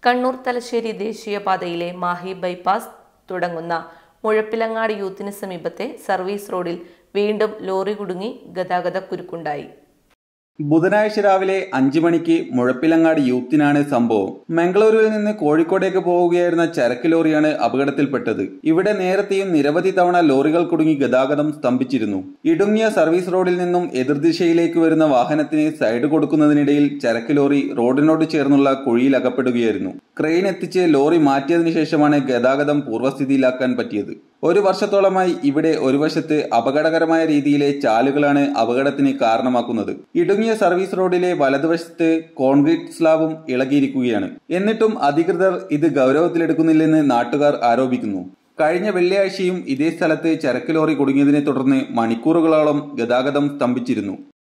കണ്ണൂർ തലശ്ശേരി ദേശീയപാതയിലെ മാഹി ബൈപ്പാസ് തുടങ്ങുന്ന മുഴപ്പിലങ്ങാട് യൂത്തിന് സമീപത്തെ സർവീസ് റോഡിൽ വീണ്ടും ലോറി കുടുങ്ങി ഗതാഗതക്കുരുക്കുണ്ടായി ബുധനാഴ്ച രാവിലെ അഞ്ചു മണിക്ക് മുഴപ്പിലങ്ങാട് യൂത്തിനാണ് സംഭവം മംഗളൂരുവിൽ നിന്ന് കോഴിക്കോടേക്ക് പോവുകയായിരുന്ന ചരക്ക് ലോറിയാണ് അപകടത്തിൽപ്പെട്ടത് ഇവിടെ നേരത്തെയും നിരവധി തവണ ലോറികൾ കുടുങ്ങി ഗതാഗതം സ്തംഭിച്ചിരുന്നു ഇടുങ്ങിയ സർവീസ് റോഡിൽ നിന്നും എതിർദിശയിലേക്ക് വരുന്ന വാഹനത്തിന് സൈഡ് കൊടുക്കുന്നതിനിടയിൽ ചരക്ക് ലോറി റോഡിനോട് ചേർന്നുള്ള കുഴിയിൽ അകപ്പെടുകയായിരുന്നു ക്രെയിൻ എത്തിച്ച് ലോറി മാറ്റിയതിനു ശേഷമാണ് ഗതാഗതം പൂർവ്വസ്ഥിതിയിലാക്കാൻ പറ്റിയത് ഒരു വർഷത്തോളമായി ഇവിടെ ഒരു വശത്ത് അപകടകരമായ രീതിയിലെ ചാലുകളാണ് അപകടത്തിന് കാരണമാക്കുന്നത് ഇടുങ്ങിയ സർവീസ് റോഡിലെ വലതുവശത്ത് കോൺക്രീറ്റ് സ്ലാബും ഇളകിയിരിക്കുകയാണ് എന്നിട്ടും അധികൃതർ ഇത് ഗൗരവത്തിലെടുക്കുന്നില്ലെന്ന് നാട്ടുകാർ ആരോപിക്കുന്നു കഴിഞ്ഞ വെള്ളിയാഴ്ചയും ഇതേ സ്ഥലത്ത് ചരക്ക് ലോറി കുടുങ്ങിയതിനെ തുടർന്ന് മണിക്കൂറുകളോളം ഗതാഗതം സ്തംഭിച്ചിരുന്നു